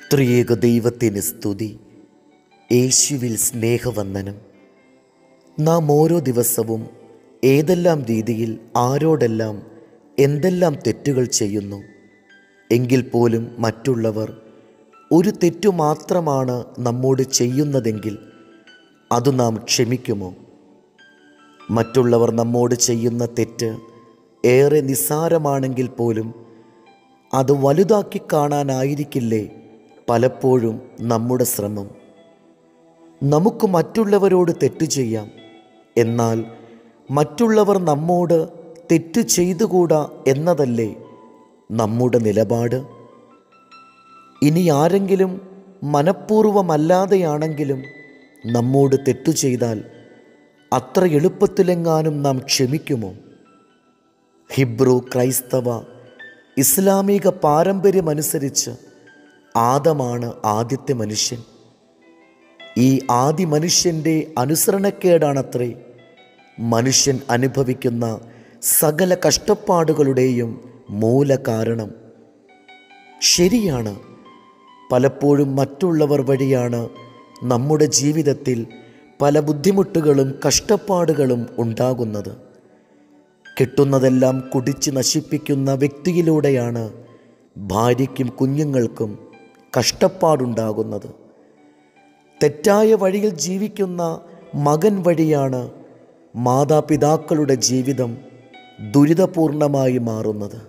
ത്രിയേക ദൈവത്തിന് സ്തുതി യേശുവിൽ സ്നേഹവന്ദനം നാം ഓരോ ദിവസവും ഏതെല്ലാം രീതിയിൽ ആരോടെല്ലാം എന്തെല്ലാം തെറ്റുകൾ ചെയ്യുന്നു എങ്കിൽ പോലും മറ്റുള്ളവർ ഒരു തെറ്റു മാത്രമാണ് നമ്മോട് ചെയ്യുന്നതെങ്കിൽ അത് നാം ക്ഷമിക്കുമോ മറ്റുള്ളവർ നമ്മോട് ചെയ്യുന്ന തെറ്റ് ഏറെ നിസ്സാരമാണെങ്കിൽ പോലും അത് വലുതാക്കി കാണാനായിരിക്കില്ലേ പലപ്പോഴും നമ്മുടെ ശ്രമം നമുക്ക് മറ്റുള്ളവരോട് തെറ്റ് ചെയ്യാം എന്നാൽ മറ്റുള്ളവർ നമ്മോട് തെറ്റ് ചെയ്തുകൂടാ എന്നതല്ലേ നമ്മുടെ നിലപാട് ഇനി ആരെങ്കിലും മനഃപൂർവമല്ലാതെയാണെങ്കിലും നമ്മോട് തെറ്റു ചെയ്താൽ അത്ര എളുപ്പത്തിലെങ്ങാനും നാം ക്ഷമിക്കുമോ ഹിബ്രു ക്രൈസ്തവ ഇസ്ലാമിക പാരമ്പര്യമനുസരിച്ച് ആദമാണ് ആദ്യത്തെ മനുഷ്യൻ ഈ ആദി മനുഷ്യൻ്റെ അനുസരണക്കേടാണത്രേ മനുഷ്യൻ അനുഭവിക്കുന്ന സകല കഷ്ടപ്പാടുകളുടെയും മൂലകാരണം ശരിയാണ് പലപ്പോഴും മറ്റുള്ളവർ വഴിയാണ് നമ്മുടെ ജീവിതത്തിൽ പല ബുദ്ധിമുട്ടുകളും കഷ്ടപ്പാടുകളും ഉണ്ടാകുന്നത് കിട്ടുന്നതെല്ലാം കുടിച്ച് നശിപ്പിക്കുന്ന വ്യക്തിയിലൂടെയാണ് ഭാര്യയ്ക്കും കുഞ്ഞുങ്ങൾക്കും കഷ്ടപ്പാടുണ്ടാകുന്നത് തെറ്റായ വഴിയിൽ ജീവിക്കുന്ന മകൻ വഴിയാണ് മാതാപിതാക്കളുടെ ജീവിതം ദുരിതപൂർണമായി മാറുന്നത്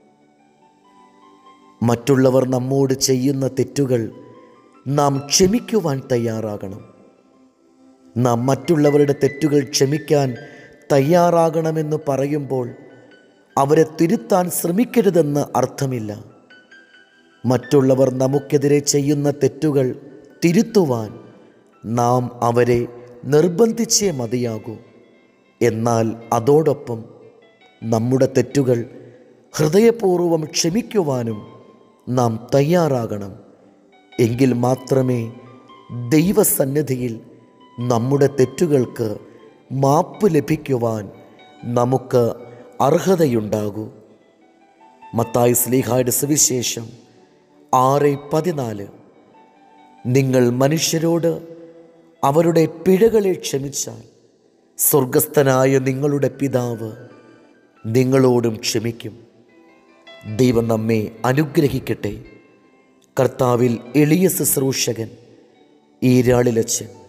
മറ്റുള്ളവർ നമ്മോട് ചെയ്യുന്ന തെറ്റുകൾ നാം ക്ഷമിക്കുവാൻ തയ്യാറാകണം നാം മറ്റുള്ളവരുടെ തെറ്റുകൾ ക്ഷമിക്കാൻ തയ്യാറാകണമെന്ന് പറയുമ്പോൾ അവരെ തിരുത്താൻ ശ്രമിക്കരുതെന്ന് അർത്ഥമില്ല മറ്റുള്ളവർ നമുക്കെതിരെ ചെയ്യുന്ന തെറ്റുകൾ തിരുത്തുവാൻ നാം അവരെ നിർബന്ധിച്ചേ മതിയാകൂ എന്നാൽ അതോടൊപ്പം നമ്മുടെ തെറ്റുകൾ ഹൃദയപൂർവ്വം ക്ഷമിക്കുവാനും നാം തയ്യാറാകണം എങ്കിൽ മാത്രമേ ദൈവസന്നിധിയിൽ നമ്മുടെ തെറ്റുകൾക്ക് മാപ്പ് ലഭിക്കുവാൻ നമുക്ക് അർഹതയുണ്ടാകൂ മത്തായി സ്ലീഹായുടെ സുവിശേഷം ആറ് പതിനാല് നിങ്ങൾ മനുഷ്യരോട് അവരുടെ പിഴകളെ ക്ഷമിച്ചാൽ സ്വർഗസ്ഥനായ നിങ്ങളുടെ പിതാവ് നിങ്ങളോടും ക്ഷമിക്കും ദൈവം നമ്മെ അനുഗ്രഹിക്കട്ടെ കർത്താവിൽ എളിയ ശുശ്രൂഷകൻ ഈരാളിലച്ചൻ